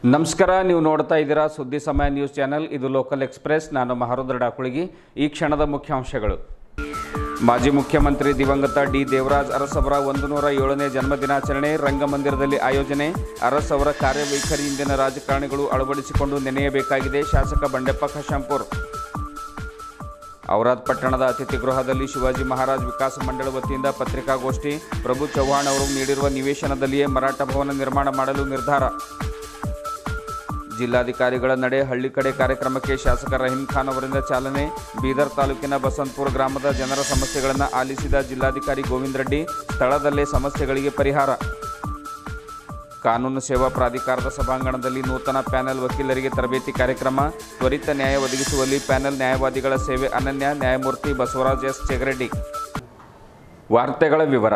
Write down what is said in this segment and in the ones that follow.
ನಮಸ್ಕಾರ ನೀವು ನೋಡ್ತಾ ಇದ್ದೀರಾ ಸುದ್ದಿ ಸಮಯ ನ್ಯೂಸ್ ಚಾನೆಲ್ ಇದು ಲೋಕಲ್ ಎಕ್ಸ್ಪ್ರೆಸ್ ನಾನು ಮಹಾರುದ್ರ ಡಾಕುಳಿಗಿ ಈ ಕ್ಷಣದ ಮುಖ್ಯಾಂಶಗಳು ಮಾಜಿ ಮುಖ್ಯಮಂತ್ರಿ ದಿವಂಗತ ಡಿ ದೇವರಾಜ್ ಅರಸ್ ಅವರ ಒಂದು ನೂರ ಏಳನೇ ಜನ್ಮದಿನಾಚರಣೆ ರಂಗಮಂದಿರದಲ್ಲಿ ಆಯೋಜನೆ ಅರಸ್ ಅವರ ಕಾರ್ಯವೈಖರಿ ಇಂದಿನ ರಾಜಕಾರಣಿಗಳು ಅಳವಡಿಸಿಕೊಂಡು ನೆನೆಯಬೇಕಾಗಿದೆ ಶಾಸಕ ಬಂಡೆಪ್ಪ ಖಶಾಂಪುರ್ ಔರಾದ್ ಪಟ್ಟಣದ ಅತಿಥಿ ಗೃಹದಲ್ಲಿ ಶಿವಾಜಿ ಮಹಾರಾಜ್ ವಿಕಾಸ ಮಂಡಳ ವತಿಯಿಂದ ಪತ್ರಿಕಾಗೋಷ್ಠಿ ಪ್ರಭು ಚವ್ಹಾಣ್ ಅವರು ನೀಡಿರುವ ನಿವೇಶನದಲ್ಲಿಯೇ ಮರಾಠ ಭವನ ನಿರ್ಮಾಣ ಮಾಡಲು ನಿರ್ಧಾರ ಜಿಲ್ಲಾಧಿಕಾರಿಗಳ ನಡೆ ಹಳ್ಳಿ ಕಡೆ ಕಾರ್ಯಕ್ರಮಕ್ಕೆ ಶಾಸಕ ರಹೀಂ ಖಾನ್ ಅವರಿಂದ ಚಾಲನೆ ಬೀದರ್ ತಾಲೂಕಿನ ಬಸಂತಪುರ ಗ್ರಾಮದ ಜನರ ಸಮಸ್ಯೆಗಳನ್ನು ಆಲಿಸಿದ ಜಿಲ್ಲಾಧಿಕಾರಿ ಗೋವಿಂದ ರೆಡ್ಡಿ ಸ್ಥಳದಲ್ಲೇ ಸಮಸ್ಯೆಗಳಿಗೆ ಪರಿಹಾರ ಕಾನೂನು ಸೇವಾ ಪ್ರಾಧಿಕಾರದ ಸಭಾಂಗಣದಲ್ಲಿ ನೂತನ ಪ್ಯಾನೆಲ್ ವಕೀಲರಿಗೆ ತರಬೇತಿ ಕಾರ್ಯಕ್ರಮ ತ್ವರಿತ ನ್ಯಾಯ ಒದಗಿಸುವಲ್ಲಿ ಪ್ಯಾನೆಲ್ ನ್ಯಾಯವಾದಿಗಳ ಸೇವೆ ಅನನ್ಯ ನ್ಯಾಯಮೂರ್ತಿ ಬಸವರಾಜ್ ಎಸ್ ಚೆಗರೆಡ್ಡಿ ವಾರ್ತೆಗಳ ವಿವರ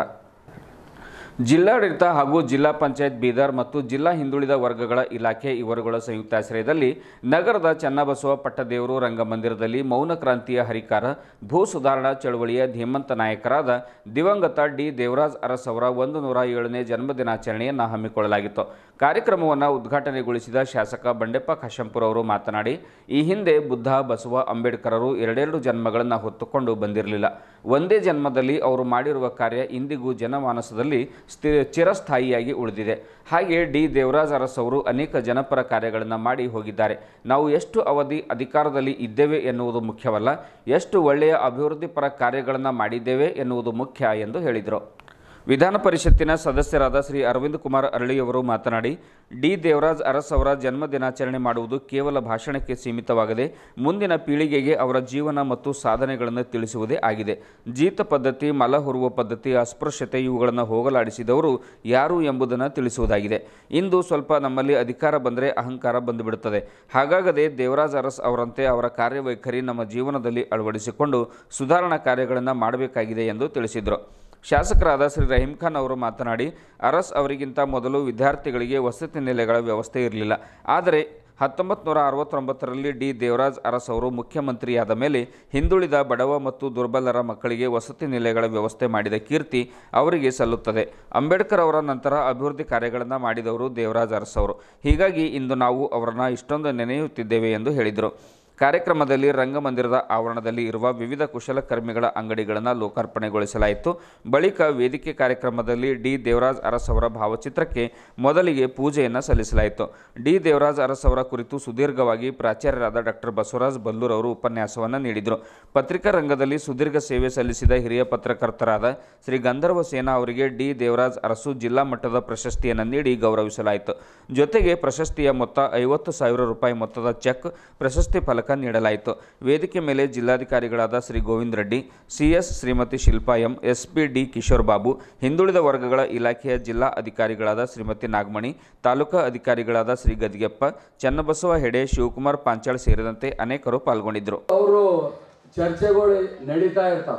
ಜಿಲ್ಲಾಡಳಿತ ಹಾಗೂ ಜಿಲ್ಲಾ ಪಂಚಾಯತ್ ಬೀದರ್ ಮತ್ತು ಜಿಲ್ಲಾ ಹಿಂದುಳಿದ ವರ್ಗಗಳ ಇಲಾಖೆ ಇವರುಗಳ ಸಂಯುಕ್ತಾಶ್ರಯದಲ್ಲಿ ನಗರದ ಚನ್ನಬಸವ ಪಟ್ಟದೇವರು ರಂಗಮಂದಿರದಲ್ಲಿ ಮೌನ ಕ್ರಾಂತಿಯ ಹರಿಕಾರ ಭೂ ಸುಧಾರಣಾ ಚಳವಳಿಯ ಧೀಮಂತ ನಾಯಕರಾದ ದಿವಂಗತ ಡಿ ದೇವರಾಜ್ ಅರಸ್ ಅವರ ಒಂದು ನೂರ ಏಳನೇ ಜನ್ಮದಿನಾಚರಣೆಯನ್ನು ಹಮ್ಮಿಕೊಳ್ಳಲಾಗಿತ್ತು ಕಾರ್ಯಕ್ರಮವನ್ನು ಉದ್ಘಾಟನೆಗೊಳಿಸಿದ ಶಾಸಕ ಬಂಡೆಪ್ಪ ಖಶಂಪುರ್ ಅವರು ಮಾತನಾಡಿ ಈ ಹಿಂದೆ ಬುದ್ಧ ಬಸವ ಅಂಬೇಡ್ಕರರು ಎರಡೆರಡು ಜನ್ಮಗಳನ್ನು ಹೊತ್ತುಕೊಂಡು ಬಂದಿರಲಿಲ್ಲ ಒಂದೇ ಜನ್ಮದಲ್ಲಿ ಅವರು ಮಾಡಿರುವ ಕಾರ್ಯ ಇಂದಿಗೂ ಜನಮಾನಸದಲ್ಲಿ ಸ್ಥಿ ಚಿರಸ್ಥಾಯಿಯಾಗಿ ಉಳಿದಿದೆ ಹಾಗೆ ಡಿ ದೇವರಾಜ್ ಅರಸ್ ಅವರು ಅನೇಕ ಜನಪರ ಕಾರ್ಯಗಳನ್ನು ಮಾಡಿ ಹೋಗಿದ್ದಾರೆ ನಾವು ಎಷ್ಟು ಅವಧಿ ಅಧಿಕಾರದಲ್ಲಿ ಇದ್ದೇವೆ ಎನ್ನುವುದು ಮುಖ್ಯವಲ್ಲ ಎಷ್ಟು ಒಳ್ಳೆಯ ಅಭಿವೃದ್ಧಿಪರ ಕಾರ್ಯಗಳನ್ನು ಮಾಡಿದ್ದೇವೆ ಎನ್ನುವುದು ಮುಖ್ಯ ಎಂದು ಹೇಳಿದರು ವಿಧಾನ ಪರಿಷತ್ತಿನ ಸದಸ್ಯರಾದ ಶ್ರೀ ಅರವಿಂದ್ ಕುಮಾರ್ ಅರಳಿಯವರು ಮಾತನಾಡಿ ಡಿ ದೇವರಾಜ್ ಅರಸ್ ಅವರ ಜನ್ಮ ದಿನಾಚರಣೆ ಮಾಡುವುದು ಕೇವಲ ಭಾಷಣಕ್ಕೆ ಸೀಮಿತವಾಗದೆ ಮುಂದಿನ ಪೀಳಿಗೆಗೆ ಅವರ ಜೀವನ ಮತ್ತು ಸಾಧನೆಗಳನ್ನು ತಿಳಿಸುವುದೇ ಆಗಿದೆ ಜೀತ ಪದ್ಧತಿ ಮಲ ಹೊರುವ ಪದ್ಧತಿ ಅಸ್ಪೃಶ್ಯತೆ ಇವುಗಳನ್ನು ಹೋಗಲಾಡಿಸಿದವರು ಯಾರು ಎಂಬುದನ್ನು ತಿಳಿಸುವುದಾಗಿದೆ ಇಂದು ಸ್ವಲ್ಪ ನಮ್ಮಲ್ಲಿ ಅಧಿಕಾರ ಬಂದರೆ ಅಹಂಕಾರ ಬಂದುಬಿಡುತ್ತದೆ ಹಾಗಾಗದೆ ದೇವರಾಜ್ ಅರಸ್ ಅವರಂತೆ ಅವರ ಕಾರ್ಯವೈಖರಿ ನಮ್ಮ ಜೀವನದಲ್ಲಿ ಅಳವಡಿಸಿಕೊಂಡು ಸುಧಾರಣಾ ಕಾರ್ಯಗಳನ್ನು ಮಾಡಬೇಕಾಗಿದೆ ಎಂದು ತಿಳಿಸಿದರು ಶಾಸಕರಾದ ಶ್ರೀ ರಹೀಂ ಖಾನ್ ಅವರು ಮಾತನಾಡಿ ಅರಸ್ ಅವರಿಗಿಂತ ಮೊದಲು ವಿದ್ಯಾರ್ಥಿಗಳಿಗೆ ವಸತಿ ನಿಲಯಗಳ ವ್ಯವಸ್ಥೆ ಇರಲಿಲ್ಲ ಆದರೆ ಹತ್ತೊಂಬತ್ತು ನೂರ ಅರವತ್ತೊಂಬತ್ತರಲ್ಲಿ ಡಿ ದೇವರಾಜ್ ಅರಸ್ ಅವರು ಮುಖ್ಯಮಂತ್ರಿಯಾದ ಮೇಲೆ ಹಿಂದುಳಿದ ಬಡವ ಮತ್ತು ದುರ್ಬಲರ ಮಕ್ಕಳಿಗೆ ವಸತಿ ನಿಲಯಗಳ ವ್ಯವಸ್ಥೆ ಮಾಡಿದ ಕೀರ್ತಿ ಅವರಿಗೆ ಸಲ್ಲುತ್ತದೆ ಅಂಬೇಡ್ಕರ್ ಅವರ ನಂತರ ಅಭಿವೃದ್ಧಿ ಕಾರ್ಯಗಳನ್ನು ಮಾಡಿದವರು ದೇವರಾಜ್ ಅರಸ್ ಅವರು ಹೀಗಾಗಿ ಇಂದು ನಾವು ಅವರನ್ನು ಇಷ್ಟೊಂದು ನೆನೆಯುತ್ತಿದ್ದೇವೆ ಎಂದು ಹೇಳಿದರು ಕಾರ್ಯಕ್ರಮದಲ್ಲಿ ರಂಗಮಂದಿರದ ಆವರಣದಲ್ಲಿ ಇರುವ ವಿವಿಧ ಕುಶಲಕರ್ಮಿಗಳ ಅಂಗಡಿಗಳನ್ನು ಲೋಕಾರ್ಪಣೆಗೊಳಿಸಲಾಯಿತು ಬಳಿಕ ವೇದಿಕೆ ಕಾರ್ಯಕ್ರಮದಲ್ಲಿ ಡಿ ದೇವರಾಜ್ ಅರಸ್ ಅವರ ಭಾವಚಿತ್ರಕ್ಕೆ ಮೊದಲಿಗೆ ಪೂಜೆಯನ್ನು ಸಲ್ಲಿಸಲಾಯಿತು ಡಿ ದೇವರಾಜ್ ಅರಸ್ ಅವರ ಕುರಿತು ಸುದೀರ್ಘವಾಗಿ ಪ್ರಾಚಾರ್ಯರಾದ ಡಾಕ್ಟರ್ ಬಸವರಾಜ್ ಬಲ್ಲೂರ್ ಅವರು ಉಪನ್ಯಾಸವನ್ನು ನೀಡಿದರು ಪತ್ರಿಕಾ ರಂಗದಲ್ಲಿ ಸುದೀರ್ಘ ಸೇವೆ ಸಲ್ಲಿಸಿದ ಹಿರಿಯ ಪತ್ರಕರ್ತರಾದ ಶ್ರೀ ಗಂಧರ್ವ ಸೇನಾ ಅವರಿಗೆ ಡಿ ದೇವರಾಜ್ ಅರಸು ಜಿಲ್ಲಾ ಮಟ್ಟದ ಪ್ರಶಸ್ತಿಯನ್ನು ನೀಡಿ ಗೌರವಿಸಲಾಯಿತು ಜೊತೆಗೆ ಪ್ರಶಸ್ತಿಯ ಮೊತ್ತ ಐವತ್ತು ಸಾವಿರ ರೂಪಾಯಿ ಮೊತ್ತದ ಚೆಕ್ ಪ್ರಶಸ್ತಿ ಫಲಕ ನೀಡಲಾಯಿತು ವೇದಿಕೆ ಮೇಲೆ ಜಿಲ್ಲಾಧಿಕಾರಿಗಳಾದ Shri Govinda Reddy CS Shrimati Shilpa M SP D Kishore Babu ಹಿಂದುಳಿದ ವರ್ಗಗಳ ಇಲಾಖೆಯ ಜಿಲ್ಲಾ ಅಧಿಕಾರಿಗಳಾದ ಶ್ರೀಮತಿ ನಾಗಮಣಿ ತಾಲೂಕಾ ಅಧಿಕಾರಿಗಳಾದ ಶ್ರೀ ಗದಿಗೆಪ್ಪ ಚನ್ನಬಸವ ಹೆಡೆ ಶಿವಕುಮಾರ್ ಪಾಂಚಾಳ್ ಸೇರಿದಂತೆ ಅನೇಕರು ಪಾಲ್ಗೊಂಡಿದ್ದರು ಅವರು ಚರ್ಚೆಗಳು ನಡೀತಾ ಇರ್ತಾವ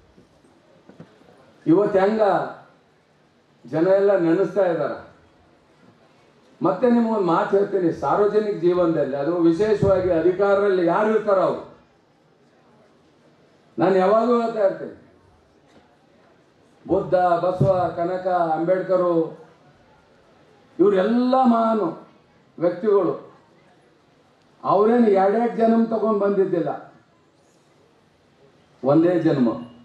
ಇವತ್ತು ಹೆಂಗ ಜನ ಎಲ್ಲ ನೆನೆಸ್ತಾ ಇದ್ದಾರೆ ಮತ್ತೆ ನಿಮ್ಗೊಂದು ಮಾತು ಹೇಳ್ತೀನಿ ಸಾರ್ವಜನಿಕ ಜೀವನದಲ್ಲಿ ಅದು ವಿಶೇಷವಾಗಿ ಅಧಿಕಾರದಲ್ಲಿ ಯಾರು ಇರ್ತಾರ ಅವರು ನಾನು ಯಾವಾಗಲೂ ಹೇಳ್ತಾ ಇರ್ತೀನಿ ಬುದ್ಧ ಬಸವ ಕನಕ ಅಂಬೇಡ್ಕರು ಇವರೆಲ್ಲ ಮಹಾನು ವ್ಯಕ್ತಿಗಳು ಅವರೇನು ಎರಡೆರಡು ಜನ್ಮ ತಗೊಂಡು ಬಂದಿದ್ದಿಲ್ಲ ಒಂದೇ ಜನ್ಮ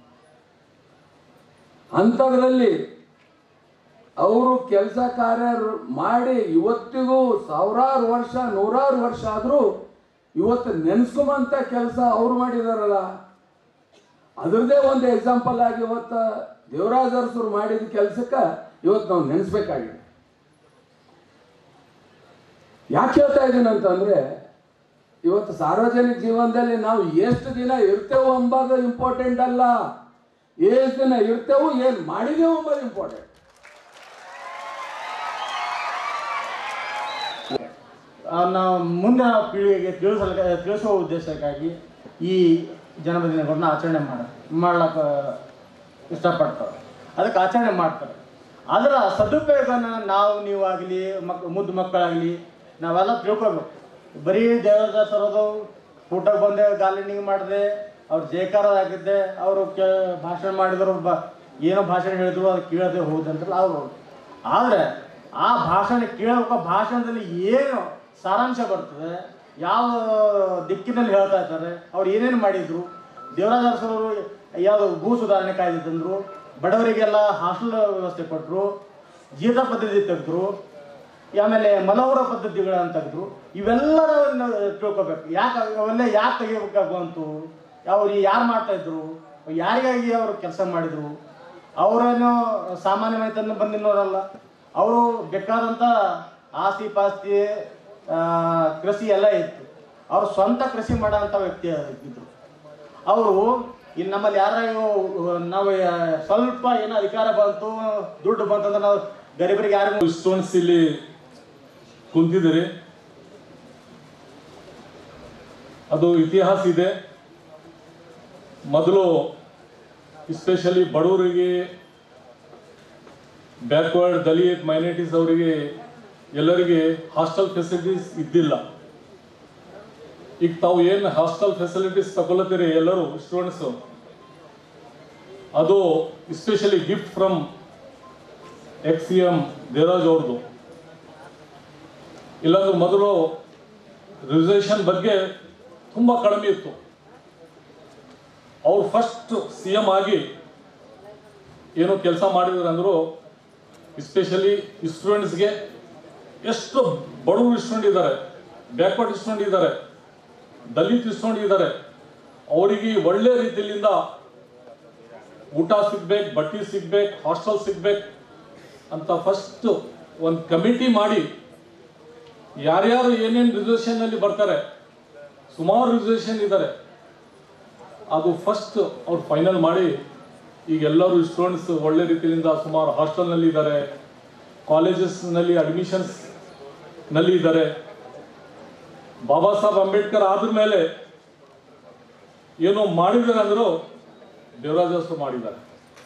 ಅಂಥದ್ರಲ್ಲಿ ಅವರು ಕೆಲಸ ಕಾರ್ಯ ಮಾಡಿ ಇವತ್ತಿಗೂ ಸಾವಿರಾರು ವರ್ಷ ನೂರಾರು ವರ್ಷ ಆದರೂ ಇವತ್ತು ನೆನೆಸ್ಕೊಂಬಂತ ಕೆಲಸ ಅವ್ರು ಮಾಡಿದಾರಲ್ಲ ಅದ್ರದ್ದೇ ಒಂದು ಎಕ್ಸಾಂಪಲ್ ಆಗಿ ಇವತ್ತು ದೇವರಾಜ ಅರಸರು ಮಾಡಿದ ಕೆಲಸಕ್ಕೆ ಇವತ್ತು ನಾವು ನೆನೆಸ್ಬೇಕಾಗಿದೆ ಯಾಕೆ ಹೇಳ್ತಾ ಇದ್ದೀನಿ ಅಂತಂದ್ರೆ ಇವತ್ತು ಸಾರ್ವಜನಿಕ ಜೀವನದಲ್ಲಿ ನಾವು ಎಷ್ಟು ದಿನ ಇರ್ತೇವೆ ಎಂಬುದು ಇಂಪಾರ್ಟೆಂಟ್ ಅಲ್ಲ ಎಷ್ಟು ದಿನ ಇರ್ತೇವೆ ಏನು ಮಾಡಿದೆವು ಎಂಬುದು ಇಂಪಾರ್ಟೆಂಟ್ ಆ, ನಾವು ಮುಂದಿನ ಪೀಳಿಗೆಗೆ ತಿಳಿಸಲ್ ತಿಳಿಸುವ ಉದ್ದೇಶಕ್ಕಾಗಿ ಈ ಜನ್ಮದಿನಗಳನ್ನ ಆಚರಣೆ ಮಾಡ ಮಾಡ್ಲಕ್ಕ ಇಷ್ಟಪಡ್ತಾರೆ ಅದಕ್ಕೆ ಆಚರಣೆ ಮಾಡ್ತಾರೆ ಅದರ ಸದುಪಯೋಗನ ನಾವು ನೀವಾಗಲಿ ಮಕ್ ಮುದ್ದು ಮಕ್ಕಳಾಗಲಿ ನಾವೆಲ್ಲ ತಿಳ್ಕೊಬೇಕು ಬರೀ ದೇವರಾಜ ಸರೋದು ಊಟಕ್ಕೆ ಬಂದೆ ಗಾಲಿನಿಂಗ್ ಮಾಡಿದೆ ಅವ್ರು ಜಯಕಾರ ಆಗಿದ್ದೆ ಅವರು ಕೆ ಭಾಷಣ ಮಾಡಿದ್ರು ಬ ಏನೋ ಭಾಷಣ ಹೇಳಿದ್ರು ಅದು ಕೇಳದೆ ಹೋದಂತಲ್ಲ ಅವರು ಆದರೆ ಆ ಭಾಷಣ ಕೇಳಬೇಕು ಭಾಷಣದಲ್ಲಿ ಏನು ಸಾರಾಂಶ ಬರ್ತದೆ ಯಾವ ದಿಕ್ಕಿನಲ್ಲಿ ಹೇಳ್ತಾ ಇದ್ದಾರೆ ಅವ್ರು ಏನೇನು ಮಾಡಿದ್ರು ದೇವರಾಜ ಅರಸರು ಯಾವುದು ಭೂ ಸುಧಾರಣೆ ಕಾಯ್ದೆ ತಂದರು ಬಡವರಿಗೆಲ್ಲ ಹಾಸ್ಟೆಲ್ ವ್ಯವಸ್ಥೆ ಕೊಟ್ಟರು ಜೀತ ಪದ್ಧತಿ ತೆಗೆದ್ರು ಆಮೇಲೆ ಮಲವರ ಪದ್ಧತಿಗಳನ್ನ ತೆಗೆದ್ರು ಇವೆಲ್ಲರ ತಿಳ್ಕೊಬೇಕು ಯಾಕೆ ಅವೆಲ್ಲ ಯಾಕೆ ತೆಗಿಬೇಕಾಗ ಬಂತು ಅವ್ರು ಯಾರು ಮಾಡ್ತಾ ಇದ್ರು ಯಾರಿಗಾಗಿ ಅವರು ಕೆಲಸ ಮಾಡಿದ್ರು ಅವರೇನು ಸಾಮಾನ್ಯ ಮನೆತನ ಬಂದಿರೋರಲ್ಲ ಅವರು ಬೇಕಾದಂಥ ಆಸ್ತಿ ಪಾಸ್ತಿ ಆ, ಕೃಷಿ ಎಲ್ಲ ಇತ್ತು ಅವರು ಸ್ವಂತ ಕೃಷಿ ಮಾಡೋಂಥ ವ್ಯಕ್ತಿ ಇದ್ರು ಅವರು ಇಲ್ಲಿ ನಮ್ಮಲ್ಲಿ ಯಾರ ನಾವು ಆ, ಸ್ವಲ್ಪ ಏನೋ ಅಧಿಕಾರ ಬಂತು ದುಡ್ಡು ಬಂತಂದ್ರೆ ನಾವು ಗರೀಬರಿಗೆ ಯಾರಿಗೂ ಸ್ಟೂಡೆಂಟ್ಸ್ ಇಲ್ಲಿ ಕುಂತಿದ್ದೀರಿ ಅದು ಇತಿಹಾಸ ಇದೆ ಮೊದಲು ಎಸ್ಪೆಷಲಿ ಬಡವರಿಗೆ ಬ್ಯಾಕ್ವರ್ಡ್ ದಲಿತ್ ಮೈನಾರಿಟೀಸ್ ಅವರಿಗೆ ಎಲ್ಲರಿಗೆ ಹಾಸ್ಟೆಲ್ ಫೆಸಿಲಿಟೀಸ್ ಇದ್ದಿಲ್ಲ ಈಗ ತಾವು ಏನು ಹಾಸ್ಟೆಲ್ ಫೆಸಿಲಿಟೀಸ್ ತಗೊಳತ್ತೀರಿ ಎಲ್ಲರೂ ಸ್ಟೂಡೆಂಟ್ಸು ಅದು especially gift from ex C M Devaraj ಅವ್ರದ್ದು ಇಲ್ಲಾಂದ್ರೆ ಮೊದಲು ರಿಸರ್ವೇಷನ್ ಬಗ್ಗೆ ತುಂಬ ಕಡಿಮೆ ಇತ್ತು ಅವ್ರು ಫಸ್ಟ್ ಸಿ ಎಂ ಆಗಿ ಏನು ಕೆಲಸ ಮಾಡಿದ್ರು ಅಂದರು ಎಸ್ಪೆಷಲಿ ಸ್ಟೂಡೆಂಟ್ಸ್ಗೆ ಎಷ್ಟು ಬಡವರು ಸ್ಟೂಡೆಂಟ್ ಇದ್ದಾರೆ ಬ್ಯಾಕ್ವರ್ಡ್ ಸ್ಟೂಡೆಂಟ್ ಇದ್ದಾರೆ ದಲಿತ ಸ್ಟೂಡೆಂಟ್ ಇದ್ದಾರೆ ಅವರಿಗೆ ಒಳ್ಳೆ ರೀತಿಯಿಂದ ಊಟ ಸಿಗ್ಬೇಕು ಬಟ್ಟೆ ಸಿಗ್ಬೇಕು ಹಾಸ್ಟೆಲ್ ಸಿಗ್ಬೇಕು ಅಂತ ಫಸ್ಟ್ ಒಂದು ಕಮಿಟಿ ಮಾಡಿ ಯಾರ್ಯಾರು ಏನೇನು ರಿಸರ್ವೇಷನ್ ಅಲ್ಲಿ ಬರ್ತಾರೆ ಸುಮಾರು ರಿಸರ್ವೇಷನ್ ಇದ್ದಾರೆ ಅದು ಫಸ್ಟ್ ಅವ್ರು ಫೈನಲ್ ಮಾಡಿ ಈಗ ಎಲ್ಲರೂ ಸ್ಟೂಡೆಂಟ್ಸ್ ಒಳ್ಳೆ ರೀತಿಯಿಂದ ಸುಮಾರು ಹಾಸ್ಟೆಲ್ನಲ್ಲಿ ಇದ್ದಾರೆ ಕಾಲೇಜಸ್ನಲ್ಲಿ ಅಡ್ಮಿಷನ್ಸ್ ನಲ್ಲಿ ಇದ್ದಾರೆ ಬಾಬಾ ಸಾಹೇಬ್ ಅಂಬೇಡ್ಕರ್ ಆದ್ರ ಮೇಲೆ ಏನೋ ಮಾಡಿದ್ದಾರೆ ಅಂದ್ರು ದೇವರಾಜಸ್ರು ಮಾಡಿದ್ದಾರೆ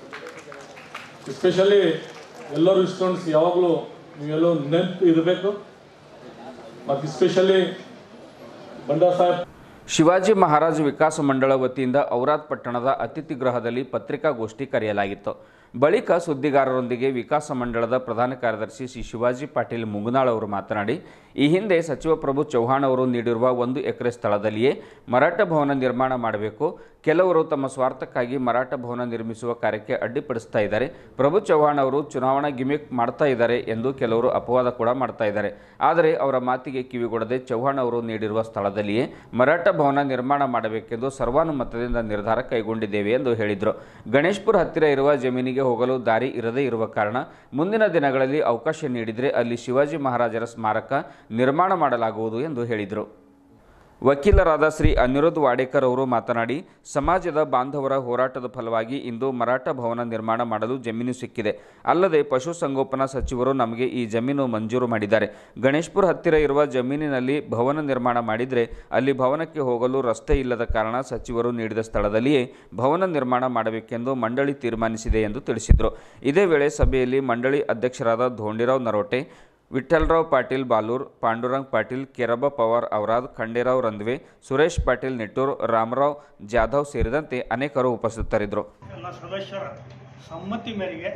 ಎಸ್ಪೆಷಲಿ ಎಲ್ಲರೂ ಸ್ಟೂಡೆಂಟ್ಸ್ ಯಾವಾಗಲೂ ನೀವೆಲ್ಲೋ ನೆನ್ಪು ಇರಬೇಕು ಮತ್ತು ಎಸ್ಪೆಷಲಿ ಬಂಡಾ ಸಾಹೇಬ್ ಶಿವಾಜಿ ಮಹಾರಾಜ್ ವಿಕಾಸ ಮಂಡಳ ವತಿಯಿಂದ ಔರಾದ್ ಪಟ್ಟಣದ ಅತಿಥಿ ಗೃಹದಲ್ಲಿ ಪತ್ರಿಕಾಗೋಷ್ಠಿ ಕರೆಯಲಾಗಿತ್ತು ಬಳಿಕ ಸುದ್ದಿಗಾರರೊಂದಿಗೆ ವಿಕಾಸ ಮಂಡಳದ ಪ್ರಧಾನ ಕಾರ್ಯದರ್ಶಿ ಶ್ರೀ ಶಿವಾಜಿ ಪಾಟೀಲ್ ಮುಗುನಾಳ್ ಅವರು ಮಾತನಾಡಿ ಈ ಹಿಂದೆ ಸಚಿವ ಪ್ರಭು ಚೌಹಾಣ್ ಅವರು ನೀಡಿರುವ ಒಂದು ಎಕರೆ ಸ್ಥಳದಲ್ಲಿಯೇ ಮರಾಠ ಭವನ ನಿರ್ಮಾಣ ಮಾಡಬೇಕು ಕೆಲವರು ತಮ್ಮ ಸ್ವಾರ್ಥಕ್ಕಾಗಿ ಮರಾಠ ಭವನ ನಿರ್ಮಿಸುವ ಕಾರ್ಯಕ್ಕೆ ಅಡ್ಡಿಪಡಿಸ್ತಾ ಇದ್ದಾರೆ ಪ್ರಭು ಚೌಹಾಣ್ ಅವರು ಚುನಾವಣಾ ಗಿಮಿಕ್ ಮಾಡ್ತಾ ಇದ್ದಾರೆ ಎಂದು ಕೆಲವರು ಅಪವಾದ ಕೂಡ ಮಾಡ್ತಾ ಇದ್ದಾರೆ ಆದರೆ ಅವರ ಮಾತಿಗೆ ಕಿವಿಗೊಡದೆ ಚೌಹಾಣ್ ಅವರು ನೀಡಿರುವ ಸ್ಥಳದಲ್ಲಿಯೇ ಮರಾಠ ಭವನ ನಿರ್ಮಾಣ ಮಾಡಬೇಕೆಂದು ಸರ್ವಾನುಮತದಿಂದ ನಿರ್ಧಾರ ಕೈಗೊಂಡಿದ್ದೇವೆ ಎಂದು ಹೇಳಿದರು ಗಣೇಶ್ಪುರ ಹತ್ತಿರ ಇರುವ ಜಮೀನಿಗೆ ಹೋಗಲು ದಾರಿ ಇರದೇ ಇರುವ ಕಾರಣ ಮುಂದಿನ ದಿನಗಳಲ್ಲಿ ಅವಕಾಶ ನೀಡಿದರೆ ಅಲ್ಲಿ ಶಿವಾಜಿ ಮಹಾರಾಜರ ಸ್ಮಾರಕ ನಿರ್ಮಾಣ ಮಾಡಲಾಗುವುದು ಎಂದು ಹೇಳಿದರು ವಕೀಲರಾದ ಶ್ರೀ ಅನಿರುದ್ಧ್ ವಾಡೇಕರ್ ಅವರು ಮಾತನಾಡಿ ಸಮಾಜದ ಬಾಂಧವರ ಹೋರಾಟದ ಫಲವಾಗಿ ಇಂದು ಮರಾಠ ಭವನ ನಿರ್ಮಾಣ ಮಾಡಲು ಜಮೀನು ಸಿಕ್ಕಿದೆ ಅಲ್ಲದೆ ಪಶುಸಂಗೋಪನಾ ಸಚಿವರು ನಮಗೆ ಈ ಜಮೀನು ಮಂಜೂರು ಮಾಡಿದ್ದಾರೆ ಗಣೇಶ್ಪುರ ಹತ್ತಿರ ಇರುವ ಜಮೀನಿನಲ್ಲಿ ಭವನ ನಿರ್ಮಾಣ ಮಾಡಿದರೆ ಅಲ್ಲಿ ಭವನಕ್ಕೆ ಹೋಗಲು ರಸ್ತೆ ಇಲ್ಲದ ಕಾರಣ ಸಚಿವರು ನೀಡಿದ ಸ್ಥಳದಲ್ಲಿಯೇ ಭವನ ನಿರ್ಮಾಣ ಮಾಡಬೇಕೆಂದು ಮಂಡಳಿ ತೀರ್ಮಾನಿಸಿದೆ ಎಂದು ತಿಳಿಸಿದರು ಇದೇ ವೇಳೆ ಸಭೆಯಲ್ಲಿ ಮಂಡಳಿ ಅಧ್ಯಕ್ಷರಾದ ಧೋಂಡಿರಾವ್ ನರೋಟೆ ವಿಠ್ಠಲರಾವ್ ಪಾಟೀಲ್ ಬಾಲೂರ್ ಪಾಂಡುರಂಗ್ ಪಾಟೀಲ್ ಕೆರಬ ಪವಾರ್ ಔರಾದ್ ಖಂಡೇರಾವ್ ರಂದ್ವೆ ಸುರೇಶ್ ಪಾಟೀಲ್ ನಿಟ್ಟೂರ್ ರಾಮರಾವ್ ಜಾಧವ್ ಸೇರಿದಂತೆ ಅನೇಕರು ಉಪಸ್ಥಿತರಿದ್ದರು ಎಲ್ಲ ಸದಸ್ಯರ ಸಮ್ಮತಿ ಮೇರೆಗೆ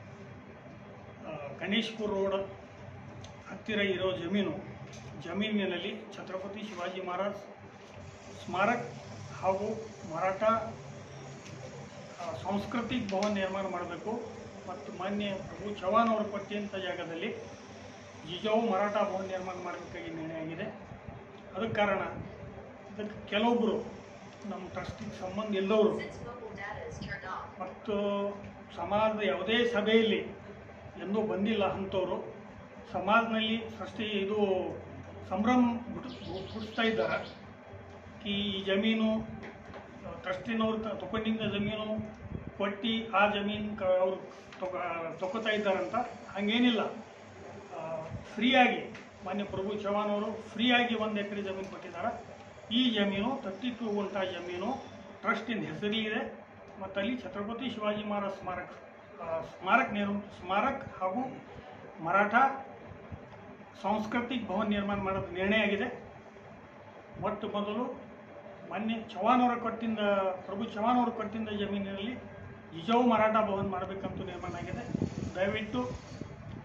ಆ, ಗಣೇಶ್ಪುರ ರೋಡ್ ಹತ್ತಿರ ಇರೋ ಜಮೀನು ಜಮೀನಿನಲ್ಲಿ ಛತ್ರಪತಿ ಶಿವಾಜಿ ಮಹಾರಾಜ್ ಸ್ಮಾರಕ್ ಹಾಗೂ ಮರಾಠ ಆ, ಸಾಂಸ್ಕೃತಿಕ ಭವನ ನಿರ್ಮಾಣ ಮಾಡಬೇಕು ಮತ್ತು ಮಾನ್ಯ ಪ್ರಭು ಚವ್ಹಾಣ್ ಅವರು ಕೊಟ್ಟಂಥ ಜಾಗದಲ್ಲಿ ಜಿಜಾವು ಮರಾಠ ಭವನ ನಿರ್ಮಾಣ ಮಾಡಬೇಕಾಗಿ ನಿರ್ಣಯ ಆಗಿದೆ ಅದಕ್ಕೆ ಕಾರಣ ಇದಕ್ಕೆ ಕೆಲವೊಬ್ಬರು ನಮ್ಮ ಟ್ರಸ್ಟಿಗೆ ಸಂಬಂಧ ಇಲ್ಲದವರು ಮತ್ತು ಸಮಾಜದ ಯಾವುದೇ ಸಭೆಯಲ್ಲಿ ಎಂದೂ ಬಂದಿಲ್ಲ ಅಂಥವ್ರು ಸಮಾಜದಲ್ಲಿ ಸೃಷ್ಟಿ ಇದು ಸಂಭ್ರಮ ಹುಟ್ಟಿಸ್ ಹುಟ್ಟಿಸ್ತಾ ಇದ್ದಾರೆ ಈ ಜಮೀನು ಟ್ರಸ್ಟಿನವ್ರು ತ- ತಗೊಂಡಿದ್ದ ಜಮೀನು ಕೊಟ್ಟು ಆ ಜಮೀನು ಕ ಅವರು ತಗೋ ತಗೋತಾ ಇದ್ದಾರಂತ ಹಾಗೇನಿಲ್ಲ ಫ್ರೀಯಾಗಿ ಮಾನ್ಯ ಪ್ರಭು ಚವ್ಹಾಣ್ ಅವರು ಫ್ರೀಯಾಗಿ ಒಂದು ಎಕರೆ ಜಮೀನು ಕೊಟ್ಟಿದ್ದಾರೆ ಈ ಜಮೀನು ತರ್ಟಿ ಟು ಗುಂಟ ಜಮೀನು ಟ್ರಸ್ಟಿನ ಹೆಸರಿಗಿದೆ ಮತ್ತು ಅಲ್ಲಿ ಛತ್ರಪತಿ ಶಿವಾಜಿ ಮಹಾರಾಜ್ ಸ್ಮಾರಕ ಆ, ಸ್ಮಾರಕ ನಿರ್ಮ ಸ್ಮಾರಕ ಹಾಗೂ ಮರಾಠ ಸಾಂಸ್ಕೃತಿಕ ಭವನ ನಿರ್ಮಾಣ ಮಾಡೋದು ನಿರ್ಣಯ ಆಗಿದೆ ಮೊಟ್ಟ ಮೊದಲು ಮೊನ್ನೆ ಚವ್ಹಾಣ್ ಅವರ ಕೊಟ್ಟಿದ್ದ ಪ್ರಭು ಚವ್ಹಾಣ್ ಅವರು ಕೊಟ್ಟಿದ್ದ ಜಮೀನಿನಲ್ಲಿ ಇಜಾವು ಮರಾಠ ಭವನ ಮಾಡಬೇಕಂತ ನಿರ್ಮಾಣ ಆಗಿದೆ ದಯವಿಟ್ಟು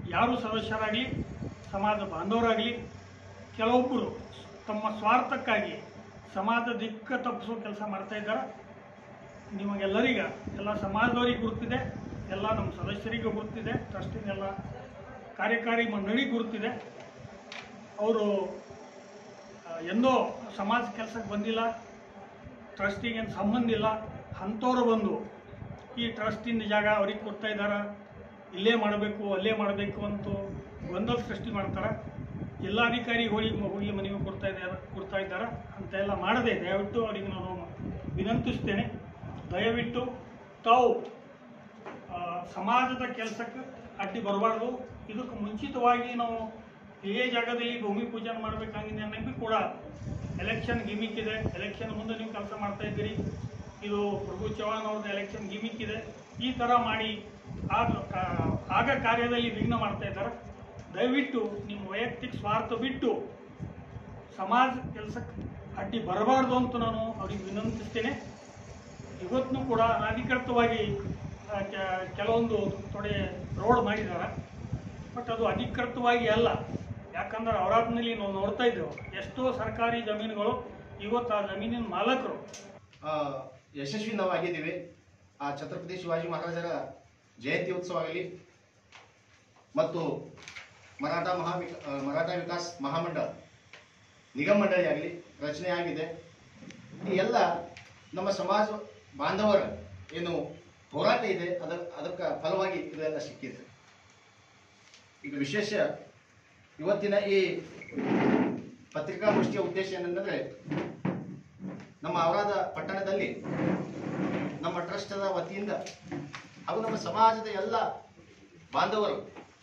ಯಾರು ಸದಸ್ಯರಾಗಲಿ ಸಮಾಜ ಬಾಂಧವರಾಗಲಿ ಕೆಲವೊಬ್ಬರು ತಮ್ಮ ಸ್ವಾರ್ಥಕ್ಕಾಗಿ ಸಮಾಜ ದಿಕ್ಕ ತಪ್ಪಿಸೋ ಕೆಲಸ ಮಾಡ್ತಾ ಇದ್ದಾರೆ ನಿಮಗೆಲ್ಲರಿಗ ಎಲ್ಲ ಸಮಾಜದವರಿಗೆ ಗುರುತಿದೆ ಎಲ್ಲ ನಮ್ಮ ಸದಸ್ಯರಿಗೂ ಗುರುತಿದೆ ಟ್ರಸ್ಟಿನ ಎಲ್ಲ ಕಾರ್ಯಕಾರಿ ಮಂಡಳಿಗೆ ಗುರುತಿದೆ ಅವರು ಆ, ಎಂದೋ ಸಮಾಜ ಕೆಲಸಕ್ಕೆ ಬಂದಿಲ್ಲ ಟ್ರಸ್ಟಿಗೇನು ಸಂಬಂಧ ಇಲ್ಲ ಅಂಥವ್ರು ಬಂದು ಈ ಟ್ರಸ್ಟಿನ ಜಾಗ ಅವ್ರಿಗೆ ಕೊಡ್ತಾ ಇದ್ದಾರೆ ಇಲ್ಲೇ ಮಾಡಬೇಕು ಅಲ್ಲೇ ಮಾಡಬೇಕು ಅಂತ ಗೊಂದಲ ಸೃಷ್ಟಿ ಮಾಡ್ತಾರೆ ಜಿಲ್ಲಾಧಿಕಾರಿ ಹೋಗಿ ಹೋಗಿ ಮನೆಗೆ ಕೊಡ್ತಾ ಇದ್ದಾರೆ ಕೊಡ್ತಾ ಇದ್ದಾರೆ ಅಂತೆಲ್ಲ ಮಾಡದೆ ದಯವಿಟ್ಟು ಅವರಿಗೆ ನಾನು ವಿನಂತಿಸ್ತೇನೆ ದಯವಿಟ್ಟು ತಾವು ಆ, ಸಮಾಜದ ಕೆಲಸಕ್ಕೆ ಅಡ್ಡಿ ಬರಬಾರ್ದು ಇದಕ್ಕೆ ಮುಂಚಿತವಾಗಿ ನಾವು ಇದೇ ಜಾಗದಲ್ಲಿ ಭೂಮಿ ಪೂಜನೆ ಮಾಡಬೇಕಾಗಿದೆ ಅನ್ನೋದು ಕೂಡ ಎಲೆಕ್ಷನ್ ಗಿಮಿಕ್ ಇದೆ ಎಲೆಕ್ಷನ್ ಮುಂದೆ ನೀವು ಕೆಲಸ ಮಾಡ್ತಾ ಇದ್ದೀರಿ ಇದು ಪ್ರಭು ಚವ್ಹಾಣ್ ಅವ್ರದ್ದು ಎಲೆಕ್ಷನ್ ಗಿಮಿಕ್ ಇದೆ ಈ ಥರ ಮಾಡಿ ಆಗ ಕಾ- ಆಗ ಕಾರ್ಯದಲ್ಲಿ ವಿಘ್ನ ಮಾಡ್ತಾ ಇದ್ದಾರೆ ದಯವಿಟ್ಟು ನಿಮ್ಮ ವೈಯಕ್ತಿಕ ಸ್ವಾರ್ಥ ಬಿಟ್ಟು ಸಮಾಜ ಕೆಲಸಕ್ಕೆ ಅಡ್ಡಿ ಬರಬಾರ್ದು ಅಂತ ನಾನು ಅವ್ರಿಗೆ ವಿನಂತಿಸ್ತೇನೆ ಇವತ್ತು ಕೂಡ ಅನಧಿಕೃತವಾಗಿ ಆ, ಕೆ- ಕೆಲವೊಂದು ತೊಡೆ ರೋಡ್ ಮಾಡಿದ್ದಾರೆ ಬಟ್ ಅದು ಅಧಿಕೃತವಾಗಿ ಅಲ್ಲ ಯಾಕಂದ್ರೆ ಔರಾದ್ನಲ್ಲಿ ನಾವು ನೋಡ್ತಾ ಇದ್ದೇವೆ ಎಷ್ಟೋ ಸರ್ಕಾರಿ ಜಮೀನುಗಳು ಇವತ್ತು ಆ ಜಮೀನಿನ ಮಾಲಕರು ಆ, ಯಶಸ್ವಿ ನಾವು ಆಗಿದ್ದೀವಿ ಆ ಛತ್ರಪತಿ ಶಿವಾಜಿ ಮಹಾರಾಜರ ಜಯಂತಿ ಉತ್ಸವ ಆಗಲಿ ಮತ್ತು ಮರಾಠ ಮಹಾ ವಿಕ- ಆ, ಮರಾಠ ವಿಕಾಸ್ ಮಹಾಮಂಡಳ ನಿಗಮ ಮಂಡಳಿ ಆಗಲಿ ರಚನೆ ಆಗಿದೆ ಈ ಎಲ್ಲ ನಮ್ಮ ಸಮಾಜ ಬಾಂಧವರ ಏನು ಹೋರಾಟ ಇದೆ ಅದ ಅದಕ್ಕೆ ಫಲವಾಗಿ ಇದೆಲ್ಲ ಸಿಕ್ಕಿದೆ ಈಗ ವಿಶೇಷ ಇವತ್ತಿನ ಈ ಪತ್ರಿಕಾಗೋಷ್ಠಿಯ ಉದ್ದೇಶ ಏನಂದ್ರೆ ನಮ್ಮ ಔರಾದ ಪಟ್ಟಣದಲ್ಲಿ ನಮ್ಮ ಟ್ರಸ್ಟದ ವತಿಯಿಂದ ಹಾಗೂ ನಮ್ಮ ಸಮಾಜದ ಎಲ್ಲ ಬಾಂಧವರು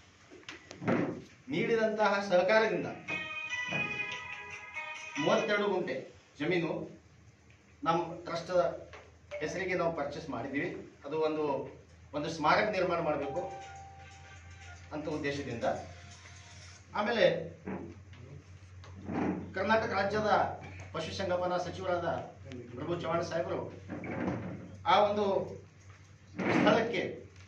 ನೀಡಿದಂತಹ ಸಹಕಾರದಿಂದ ಮೂವತ್ತೆರಡು ಗುಂಟೆ ಜಮೀನು ನಮ್ಮ ಟ್ರಸ್ಟದ ಹೆಸರಿಗೆ ನಾವು ಪರ್ಚೇಸ್ ಮಾಡಿದ್ದೀವಿ ಅದು ಒಂದು ಒಂದು ಸ್ಮಾರಕ ನಿರ್ಮಾಣ ಮಾಡಬೇಕು ಅಂತ ಉದ್ದೇಶದಿಂದ ಆಮೇಲೆ ಕರ್ನಾಟಕ ರಾಜ್ಯದ ಪಶುಸಂಗೋಪನಾ ಸಚಿವರಾದ ಪ್ರಭು ಚವ್ಹಾಣ್ ಸಾಹೇಬರು ಆ ಒಂದು ಸ್ಥಳಕ್ಕೆ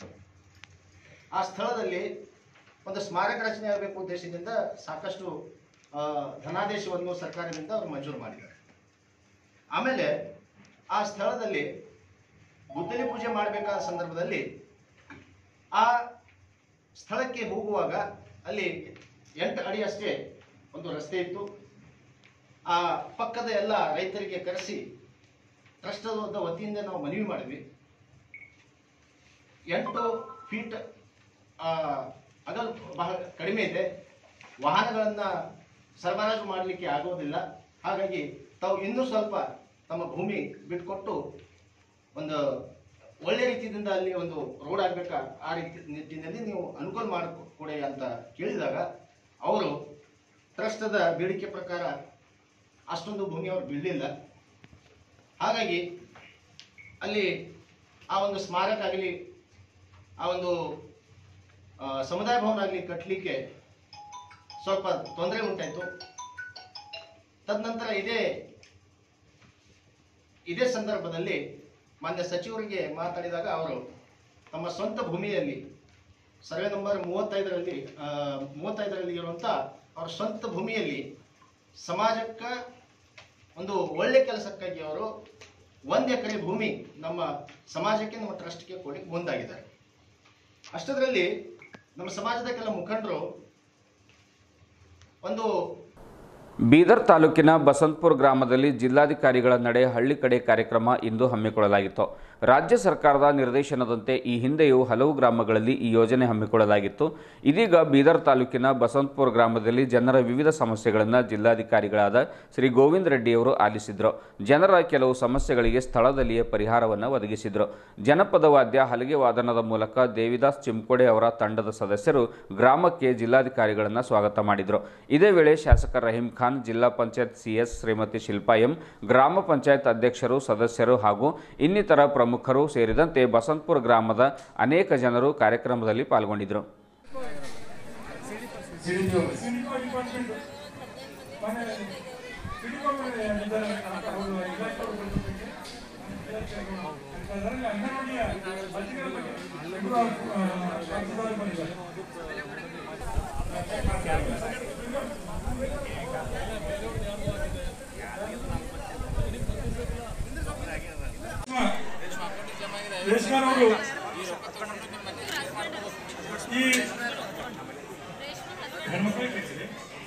ಆ ಸ್ಥಳದಲ್ಲಿ ಒಂದು ಸ್ಮಾರಕ ರಚನೆ ಆಗಬೇಕು ಉದ್ದೇಶದಿಂದ ಸಾಕಷ್ಟು ಆ, ಧನಾದೇಶವನ್ನು ಸರ್ಕಾರದಿಂದ ಅವರು ಮಂಜೂರು ಮಾಡಿದ್ದಾರೆ ಆಮೇಲೆ ಆ ಸ್ಥಳದಲ್ಲಿ ಗುದ್ದಲಿ ಪೂಜೆ ಮಾಡಬೇಕಾದ ಸಂದರ್ಭದಲ್ಲಿ ಆ ಸ್ಥಳಕ್ಕೆ ಹೋಗುವಾಗ ಅಲ್ಲಿ ಎಂಟು ಅಡಿ ಅಷ್ಟೇ ಒಂದು ರಸ್ತೆ ಇತ್ತು ಆ ಪಕ್ಕದ ಎಲ್ಲ ರೈತರಿಗೆ ಕರೆಸಿ ಟ್ರಸ್ಟದ ವತಿಯಿಂದ ನಾವು ಮನವಿ ಮಾಡಿದ್ವಿ ಎಂಟು ಫೀಟ್ ಆ, ಅಗಲ ಬಹಳ ಕಡಿಮೆ ಇದೆ ವಾಹನಗಳನ್ನ ಸರಬರಾಜು ಮಾಡಲಿಕ್ಕೆ ಆಗೋದಿಲ್ಲ ಹಾಗಾಗಿ ತಾವು ಇನ್ನೂ ಸ್ವಲ್ಪ ತಮ್ಮ ಭೂಮಿ ಬಿಟ್ಕೊಟ್ಟು ಒಂದು ಒಳ್ಳೆ ರೀತಿಯಿಂದ ಅಲ್ಲಿ ಒಂದು ರೋಡ್ ಆಗ್ಬೇಕಾ ಆ ರೀತಿ ನಿಟ್ಟಿನಲ್ಲಿ ನೀವು ಅನುಕೂಲ ಮಾಡಿಕೊಡಿ ಅಂತ ಕೇಳಿದಾಗ ಅವರು ಟ್ರಸ್ಟದ ಬೇಡಿಕೆ ಪ್ರಕಾರ ಅಷ್ಟೊಂದು ಭೂಮಿ ಅವ್ರು ಬಿಡಲಿಲ್ಲ ಹಾಗಾಗಿ ಅಲ್ಲಿ ಆ ಒಂದು ಸ್ಮಾರಕ ಆಗಲಿ ಆ ಒಂದು ಆ, ಸಮುದಾಯ ಭವನ ಆಗಲಿ ಕಟ್ಟಲಿಕ್ಕೆ ಸ್ವಲ್ಪ ತೊಂದರೆ ಉಂಟಾಯಿತು ತದನಂತರ ಇದೇ ಇದೇ ಸಂದರ್ಭದಲ್ಲಿ ಮಾನ್ಯ ಸಚಿವರಿಗೆ ಮಾತಾಡಿದಾಗ ಅವರು ತಮ್ಮ ಸ್ವಂತ ಭೂಮಿಯಲ್ಲಿ ಸರ್ವೆ ನಂಬರ್ ಮೂವತ್ತೈದರಲ್ಲಿ ಆ, ಮೂವತ್ತೈದರಲ್ಲಿ ಇರುವಂಥ ಅವರ ಸ್ವಂತ ಭೂಮಿಯಲ್ಲಿ ಸಮಾಜಕ್ಕೆ ಒಂದು ಒಳ್ಳೆ ಕೆಲಸಕ್ಕಾಗಿ ಅವರು ಒಂದು ಎಕರೆ ಭೂಮಿ ನಮ್ಮ ಸಮಾಜಕ್ಕೆ ನಮ್ಮ ಟ್ರಸ್ಟ್ಗೆ ಕೊಡಲಿಕ್ಕೆ ಮುಂದಾಗಿದ್ದಾರೆ ಅಷ್ಟರಲ್ಲಿ ನಮ್ಮ ಸಮಾಜದ ಕೆಲ ಮುಖಂಡರು ಒಂದು ಬೀದರ್ ತಾಲೂಕಿನ ಬಸಂತಪುರ ಗ್ರಾಮದಲ್ಲಿ ಜಿಲ್ಲಾಧಿಕಾರಿಗಳ ನಡೆ ಹಳ್ಳಿ ಕಡೆ ಕಾರ್ಯಕ್ರಮ ಇಂದು ಹಮ್ಮಿಕೊಳ್ಳಲಾಗಿತ್ತು ರಾಜ್ಯ ಸರ್ಕಾರದ ನಿರ್ದೇಶನದಂತೆ ಈ ಹಿಂದೆಯೂ ಹಲವು ಗ್ರಾಮಗಳಲ್ಲಿ ಈ ಯೋಜನೆ ಹಮ್ಮಿಕೊಳ್ಳಲಾಗಿತ್ತು ಇದೀಗ ಬೀದರ್ ತಾಲೂಕಿನ ಬಸಂತಪುರ ಗ್ರಾಮದಲ್ಲಿ ಜನರ ವಿವಿಧ ಸಮಸ್ಯೆಗಳನ್ನು ಜಿಲ್ಲಾಧಿಕಾರಿಗಳಾದ ಶ್ರೀ ಗೋವಿಂದ ರೆಡ್ಡಿಯವರು ಆಲಿಸಿದರು ಜನರ ಕೆಲವು ಸಮಸ್ಯೆಗಳಿಗೆ ಸ್ಥಳದಲ್ಲಿಯೇ ಪರಿಹಾರವನ್ನು ಒದಗಿಸಿದರು ಜನಪದ ವಾದ್ಯ ಹಲಗೆ ವಾದನದ ಮೂಲಕ ದೇವಿದಾಸ್ ಚಿಮ್ಕೋಡೆ ಅವರ ತಂಡದ ಸದಸ್ಯರು ಗ್ರಾಮಕ್ಕೆ ಜಿಲ್ಲಾಧಿಕಾರಿಗಳನ್ನು ಸ್ವಾಗತ ಮಾಡಿದರು ಇದೇ ವೇಳೆ ಶಾಸಕ ರಹೀಂ ಖಾನ್ ಜಿಲ್ಲಾ ಪಂಚಾಯತ್ ಸಿಎಸ್ ಶ್ರೀಮತಿ ಶಿಲ್ಪಾ ಎಂ ಗ್ರಾಮ ಪಂಚಾಯತ್ ಅಧ್ಯಕ್ಷರು ಸದಸ್ಯರು ಹಾಗೂ ಇನ್ನಿತರ ಪ್ರಮುಖರು ಸೇರಿದಂತೆ ಬಸಂತಪುರ ಗ್ರಾಮದ ಅನೇಕ ಜನರು ಕಾರ್ಯಕ್ರಮದಲ್ಲಿ ಪಾಲ್ಗೊಂಡಿದ್ದರು ಅಂಗನವಾಡಿಯ ರೇಷ್ಮಾರವರು ಈ ಹೆಣ್ಮಕ್ಳಿಗೆ ಕಳಿಸಿರಿ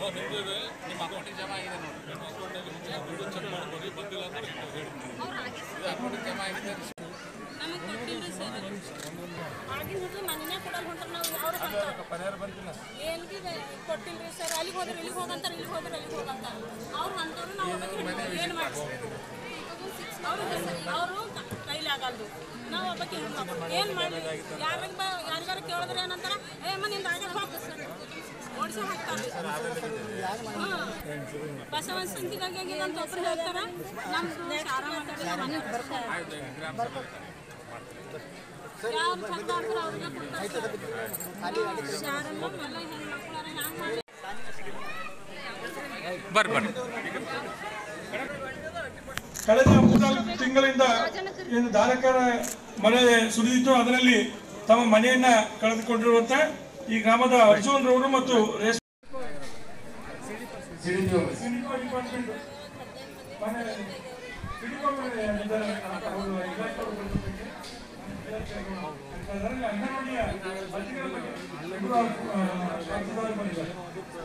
ನಮಗೆ ಕೊಟ್ಟಿಲ್ರಿ ಸರ್ ಆಗಿನ ಹಿಡಿದು ಮನೆನೇ ಕೊಡಲ್ಲ ಹೊಂಟ್ರೆ ನಾವು ಅವ್ರು ಎಲ್ಗಿ ಕೊಟ್ಟಿಲ್ರಿ ಸರ್ ಅಲ್ಲಿಗೆ ಹೋದ್ರೆ ಇಲ್ಲಿಗೆ ಹೋಗಂತಾರೆ ಇಲ್ಲಿಗೆ ಹೋದ್ರೆ ಅಲ್ಲಿಗೆ ಹೋಗಂತಾರೆ ಅವ್ರು ಅಂತವ್ರು ನಾವು ಏನು ಮಾಡಿ ಅವರು ಅವರು ಕೈಲಿ ಆಗಲ್ದು ನಾವು ಒಬ್ಬಕ್ಕೆ ಏನು ಮಾಡಿ ಯಾರಿಗೆ ಬ ಯಾರಿಗಾರ ಕೇಳಿದ್ರೆ ಏನಂತಾರ ಏ ಮನೆಯಿಂದ ಆಗ ಹೋಗ ಸರ್ ಓಡಿಸಿ ಹಾಕ್ತಾರೆ ಹಾಂ ಬಸವನ ಸಂತಿಗಾಗಿ ಆಗಿದೆ ಅಂತ ಒಬ್ರು ಹೇಳ್ತಾರ ನಮ್ದು ಶಾರ ಮಾತಾಡಿ ಯಾರು ಚಂದ ಆಡ್ತಾರೆ ಅವ್ರಿಗೆ ಕೊಡ್ತಾರೆ ಸರ್ ಶಾರಲ್ಲ ಎಲ್ಲ ಹೆಣ್ಮಕ್ಳಾರ ಹ್ಯಾಂಗೆ ಮಾಡಿ ಕಳೆದ ಮೂರ್ನಾಲ್ಕು ತಿಂಗಳಿಂದ ಏನು ಧಾರಕರ ಮಳೆ ಸುರಿದಿತ್ತು ಅದರಲ್ಲಿ ತಮ್ಮ ಮನೆಯನ್ನ ಕಳೆದುಕೊಂಡಿರುವಂತ ಈ ಗ್ರಾಮದ ಅರ್ಜುನ್ ರವರು ಮತ್ತು ರೇಷ್ಮೆ ಸಿಡಿಪೋ ಡಿಪಾರ್ಟ್ಮೆಂಟ್ ಮನೆ ಸಿಡಿಪೋ ಇದ್ದಾರೆ ಅವರು ಇಲಾಖೆಯವರು ಬಂದಿದ್ದಕ್ಕೆ ಅದರಲ್ಲಿ ಅಂಗನವಾಡಿಯ ಅಧಿಕಾರಿಗಳ ಬಗ್ಗೆ ಇಬ್ಬರು, ಆ, ಶಾಸಕರು ಬಂದಿದ್ದಾರೆ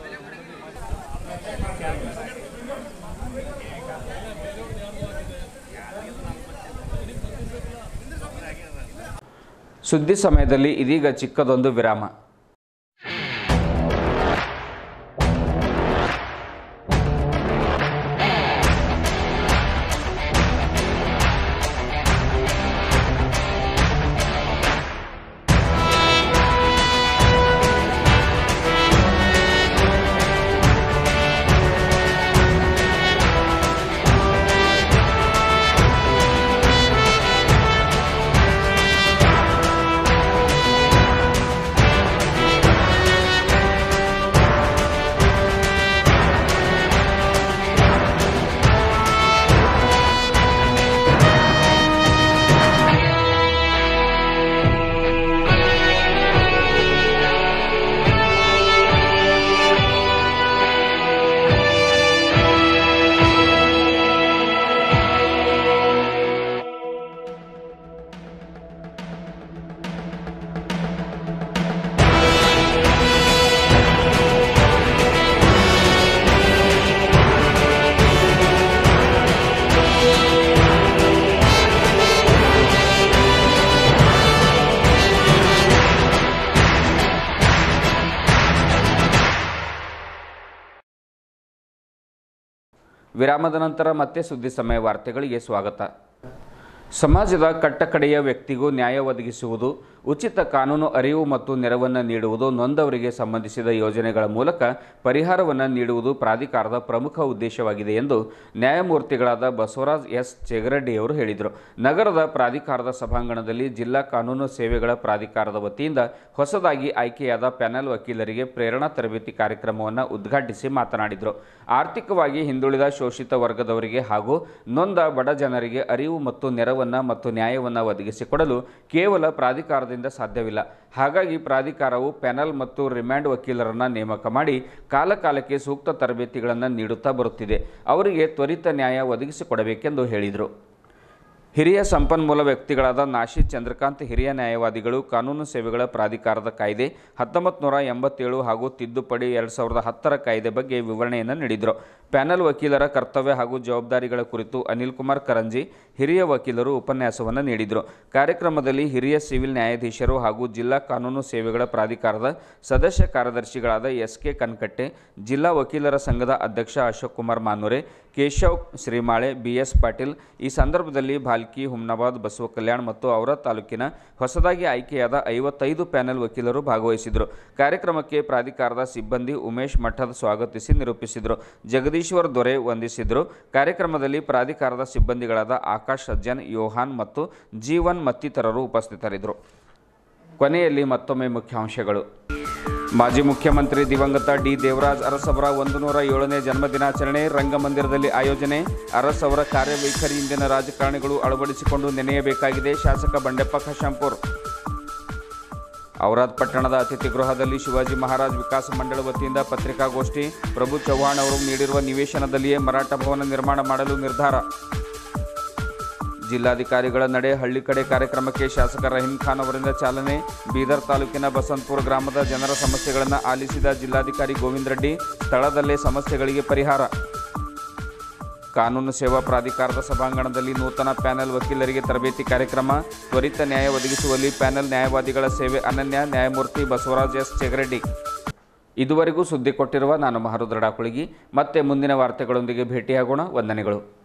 ಸುದ್ದಿ ಸಮಯದಲ್ಲಿ ಇದೀಗ ಚಿಕ್ಕದೊಂದು ವಿರಾಮ ವಿರಾಮದ ನಂತರ ಮತ್ತೆ ಸುದ್ದಿ ಸಮಯ ವಾರ್ತೆಗಳಿಗೆ ಸ್ವಾಗತ ಸಮಾಜದ ಕಟ್ಟಕಡೆಯ ವ್ಯಕ್ತಿಗೂ ನ್ಯಾಯ ಒದಗಿಸುವುದು ಉಚಿತ ಕಾನೂನು ಅರಿವು ಮತ್ತು ನೆರವನ್ನು ನೀಡುವುದು ನೊಂದವರಿಗೆ ಸಂಬಂಧಿಸಿದ ಯೋಜನೆಗಳ ಮೂಲಕ ಪರಿಹಾರವನ್ನು ನೀಡುವುದು ಪ್ರಾಧಿಕಾರದ ಪ್ರಮುಖ ಉದ್ದೇಶವಾಗಿದೆ ಎಂದು ನ್ಯಾಯಮೂರ್ತಿಗಳಾದ ಬಸವರಾಜ್ ಎಸ್ ಚೆಗರಡ್ಡಿಯವರು ಹೇಳಿದರು ನಗರದ ಪ್ರಾಧಿಕಾರದ ಸಭಾಂಗಣದಲ್ಲಿ ಜಿಲ್ಲಾ ಕಾನೂನು ಸೇವೆಗಳ ಪ್ರಾಧಿಕಾರದ ವತಿಯಿಂದ ಹೊಸದಾಗಿ ಆಯ್ಕೆಯಾದ ಪ್ಯಾನೆಲ್ ವಕೀಲರಿಗೆ ಪ್ರೇರಣಾ ತರಬೇತಿ ಕಾರ್ಯಕ್ರಮವನ್ನು ಉದ್ಘಾಟಿಸಿ ಮಾತನಾಡಿದರು ಆರ್ಥಿಕವಾಗಿ ಹಿಂದುಳಿದ ಶೋಷಿತ ವರ್ಗದವರಿಗೆ ಹಾಗೂ ನೊಂದ ಬಡ ಜನರಿಗೆ ಅರಿವು ಮತ್ತು ನೆರವನ್ನು ಮತ್ತು ನ್ಯಾಯವನ್ನು ಒದಗಿಸಿಕೊಡಲು ಕೇವಲ ಪ್ರಾಧಿಕಾರದಿಂದ ಸಾಧ್ಯವಿಲ್ಲ ಹಾಗಾಗಿ ಪ್ರಾಧಿಕಾರವು ಪ್ಯಾನಲ್ ಮತ್ತು ರಿಮ್ಯಾಂಡ್ ವಕೀಲರನ್ನು ನೇಮಕ ಮಾಡಿ ಕಾಲಕಾಲಕ್ಕೆ ಸೂಕ್ತ ತರಬೇತಿಗಳನ್ನು ನೀಡುತ್ತಾ ಬರುತ್ತಿದೆ ಅವರಿಗೆ ತ್ವರಿತ ನ್ಯಾಯ ಒದಗಿಸಿಕೊಡಬೇಕೆಂದು ಹೇಳಿದರು ಹಿರಿಯ ಸಂಪನ್ಮೂಲ ವ್ಯಕ್ತಿಗಳಾದ ನಾಶಿ ಚಂದ್ರಕಾಂತ್ ಹಿರಿಯ ನ್ಯಾಯವಾದಿಗಳು ಕಾನೂನು ಸೇವೆಗಳ ಪ್ರಾಧಿಕಾರದ ಕಾಯ್ದೆ ಹತ್ತೊಂಬತ್ತು ನೂರ ಎಂಬತ್ತೇಳು ಹಾಗೂ ತಿದ್ದುಪಡಿ ಎರಡು ಸಾವಿರದ ಹತ್ತರ ಕಾಯ್ದೆ ಬಗ್ಗೆ ವಿವರಣೆಯನ್ನು ನೀಡಿದರು ಪ್ಯಾನಲ್ ವಕೀಲರ ಕರ್ತವ್ಯ ಹಾಗೂ ಜವಾಬ್ದಾರಿಗಳ ಕುರಿತು ಅನಿಲ್ ಕುಮಾರ್ ಕರಂಜಿ ಹಿರಿಯ ವಕೀಲರು ಉಪನ್ಯಾಸವನ್ನು ನೀಡಿದರು ಕಾರ್ಯಕ್ರಮದಲ್ಲಿ ಹಿರಿಯ ಸಿವಿಲ್ ನ್ಯಾಯಾಧೀಶರು ಹಾಗೂ ಜಿಲ್ಲಾ ಕಾನೂನು ಸೇವೆಗಳ ಪ್ರಾಧಿಕಾರದ ಸದಸ್ಯ ಕಾರ್ಯದರ್ಶಿಗಳಾದ ಎಸ್ ಕೆ ಕನ್ಕಟ್ಟೆ ಜಿಲ್ಲಾ ವಕೀಲರ ಸಂಘದ ಅಧ್ಯಕ್ಷ ಅಶೋಕ್ ಕುಮಾರ್ ಮಾನೂರೆ ಕೇಶವ್ ಶ್ರೀಮಾಳೆ ಬಿ ಎಸ್ ಪಾಟೀಲ್ ಈ ಸಂದರ್ಭದಲ್ಲಿ ಭಾಲ್ಕಿ ಹುಮ್ನಾಬಾದ್ ಬಸವ ಕಲ್ಯಾಣ್ ಮತ್ತು ಔರ ತಾಲೂಕಿನ ಹೊಸದಾಗಿ ಆಯ್ಕೆಯಾದ ಐವತ್ತೈದು ಪ್ಯಾನೆಲ್ ವಕೀಲರು ಭಾಗವಹಿಸಿದರು ಕಾರ್ಯಕ್ರಮಕ್ಕೆ ಪ್ರಾಧಿಕಾರದ ಸಿಬ್ಬಂದಿ ಉಮೇಶ್ ಮಠದ್ ಸ್ವಾಗತಿಸಿ ನಿರೂಪಿಸಿದರು ಜಗದೀಶ್ವರ್ ದೊರೆ ವಂದಿಸಿದರು ಕಾರ್ಯಕ್ರಮದಲ್ಲಿ ಪ್ರಾಧಿಕಾರದ ಸಿಬ್ಬಂದಿಗಳಾದ ಆಕಾಶ್ ಸಜ್ಜನ್ ಯೋಹಾನ್ ಮತ್ತು ಜೀವನ್ ಮತ್ತಿತರರು ಉಪಸ್ಥಿತರಿದ್ದರು ಕೊನೆಯಲ್ಲಿ ಮತ್ತೊಮ್ಮೆ ಮುಖ್ಯಾಂಶಗಳು ಮಾಜಿ ಮುಖ್ಯಮಂತ್ರಿ ದಿವಂಗತ ಡಿ ದೇವರಾಜ್ ಅರಸ್ ಅವರ ಒಂದು ನೂರ ಏಳನೇ ಜನ್ಮದಿನಾಚರಣೆ ರಂಗಮಂದಿರದಲ್ಲಿ ಆಯೋಜನೆ ಅರಸ್ ಅವರ ಕಾರ್ಯವೈಖರಿ ಇಂದಿನ ರಾಜಕಾರಣಿಗಳು ಅಳವಡಿಸಿಕೊಂಡು ನೆನೆಯಬೇಕಾಗಿದೆ ಶಾಸಕ ಬಂಡೆಪ್ಪ ಖಶಾಂಪುರ್ ಔರಾದ್ ಪಟ್ಟಣದ ಅತಿಥಿ ಗೃಹದಲ್ಲಿ ಶಿವಾಜಿ ಮಹಾರಾಜ್ ವಿಕಾಸ ಮಂಡಳ ವತಿಯಿಂದ ಪತ್ರಿಕಾಗೋಷ್ಠಿ ಪ್ರಭು ಚವ್ಹಾಣ್ ಅವರು ನೀಡಿರುವ ನಿವೇಶನದಲ್ಲಿಯೇ ಮರಾಠ ಭವನ ನಿರ್ಮಾಣ ಮಾಡಲು ನಿರ್ಧಾರ ಜಿಲ್ಲಾಧಿಕಾರಿಗಳ ನಡೆ ಹಳ್ಳಿ ಕಡೆ ಕಾರ್ಯಕ್ರಮಕ್ಕೆ ಶಾಸಕ ರಹೀಂ ಖಾನ್ ಅವರಿಂದ ಚಾಲನೆ ಬೀದರ್ ತಾಲೂಕಿನ ಬಸಂತಪುರ ಗ್ರಾಮದ ಜನರ ಸಮಸ್ಯೆಗಳನ್ನು ಆಲಿಸಿದ ಜಿಲ್ಲಾಧಿಕಾರಿ ಗೋವಿಂದ ರೆಡ್ಡಿ ಸ್ಥಳದಲ್ಲೇ ಸಮಸ್ಯೆಗಳಿಗೆ ಪರಿಹಾರ ಕಾನೂನು ಸೇವಾ ಪ್ರಾಧಿಕಾರದ ಸಭಾಂಗಣದಲ್ಲಿ ನೂತನ ಪ್ಯಾನೆಲ್ ವಕೀಲರಿಗೆ ತರಬೇತಿ ಕಾರ್ಯಕ್ರಮ ತ್ವರಿತ ನ್ಯಾಯ ಒದಗಿಸುವಲ್ಲಿ ಪ್ಯಾನೆಲ್ ನ್ಯಾಯವಾದಿಗಳ ಸೇವೆ ಅನನ್ಯ ನ್ಯಾಯಮೂರ್ತಿ ಬಸವರಾಜ್ ಎಸ್ ಚೆಗರೆಡ್ಡಿ ಇದುವರೆಗೂ ಸುದ್ದಿ ಕೊಟ್ಟಿರುವ ನಾನು ಮಹರುದ್ರ ಡಾಕುಳಿಗಿ ಮತ್ತೆ ಮುಂದಿನ ವಾರ್ತೆಗಳೊಂದಿಗೆ ಭೇಟಿಯಾಗೋಣ ವಂದನೆಗಳು